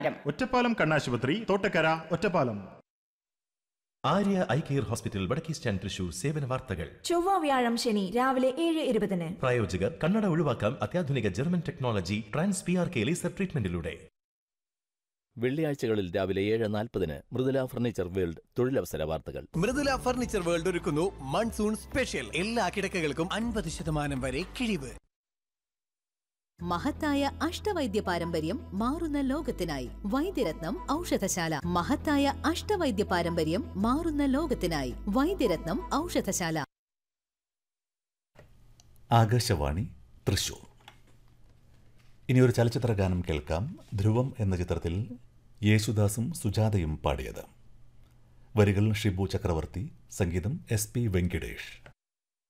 ഒറ്റപ്പാലം കണ്ണാശുപത്രി തോട്ടക്കര Ottapalam Arya eye care hospital വടക്കേ സ്റ്റാൻഡ് തൃശൂർ സേവന വാർത്തകൾ ചൊവ്വ വ്യാഴം ശനി രാവിലെ ഏഴ് ഇരുപതിന് പ്രായോജകർ കണ്ണട ഒഴിവാക്കാം അത്യാധുനിക German technology trans P R K laser ട്രീറ്റ്മെന്റിലൂടെ വെള്ളിയാഴ്ചകളിൽ രാവിലെ ഏഴ് നാൽപ്പതിന് മൃദുല ഫർണിച്ചർ വേൾഡ് തൊഴിലവസര വാർത്തകൾ മൃദുല ഫർണിച്ചർ വേൾഡ് ഒരുക്കുന്നു മൺസൂൺ സ്പെഷ്യൽ എല്ലാ കിടക്കകൾക്കും അൻപത് ശതമാനം വരെ കിഴിവ് മഹത്തായ അഷ്ടവൈദ്യ പാരമ്പര്യം മാറുന്ന ലോകത്തിനായി വൈദ്യരത്നം ഔഷധശാല മഹത്തായ അഷ്ടവൈദ്യ പാരമ്പര്യം മാറുന്ന ലോകത്തിനായി വൈദ്യരത്നം ഔഷധശാല ആകാശവാണി തൃശൂർ ഇനി ഒരു ചലച്ചിത്ര ഗാനം കേൾക്കാം ധ്രുവം എന്ന ചിത്രത്തിൽ യേശുദാസും സുജാതയും പാടിയത് വരികൾ ഷിബു ചക്രവർത്തി സംഗീതം എസ് പി വെങ്കിടേഷ്